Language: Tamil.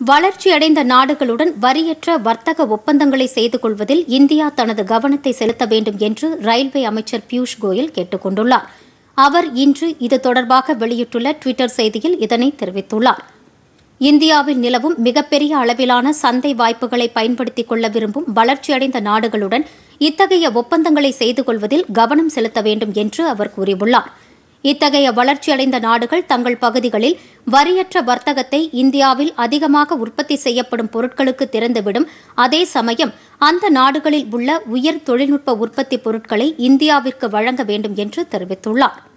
வளர்ச்சியடைந்த நாடுகளுடன் வரியற்ற வர்த்தக ஒப்பந்தங்களை செய்து கொள்வதில் இந்தியா தனது கவனத்தை செலுத்த வேண்டும் என்று ரயில்வே அமைச்சர் பியூஷ் கோயல் கேட்டுக் கொண்டுள்ளார் அவர் இன்று இது தொடர்பாக வெளியிட்டுள்ள டுவிட்டர் செய்தியில் இதனை தெரிவித்துள்ளார் இந்தியாவில் நிலவும் மிகப்பெரிய அளவிலான சந்தை வாய்ப்புகளை பயன்படுத்திக் கொள்ள விரும்பும் வளர்ச்சியடைந்த நாடுகளுடன் இத்தகைய ஒப்பந்தங்களை செய்து கொள்வதில் கவனம் செலுத்த வேண்டும் என்று அவர் கூறியுள்ளார் இத்தகைய வளர்ச்சியடைந்த நாடுகள் தங்கள் பகுதிகளில் வரியற்ற வர்த்தகத்தை இந்தியாவில் அதிகமாக உற்பத்தி செய்யப்படும் பொருட்களுக்கு திறந்துவிடும் அதே சமயம் அந்த நாடுகளில் உள்ள உயர் தொழில்நுட்ப உற்பத்தி பொருட்களை இந்தியாவிற்கு வழங்க வேண்டும் என்று தெரிவித்துள்ளார்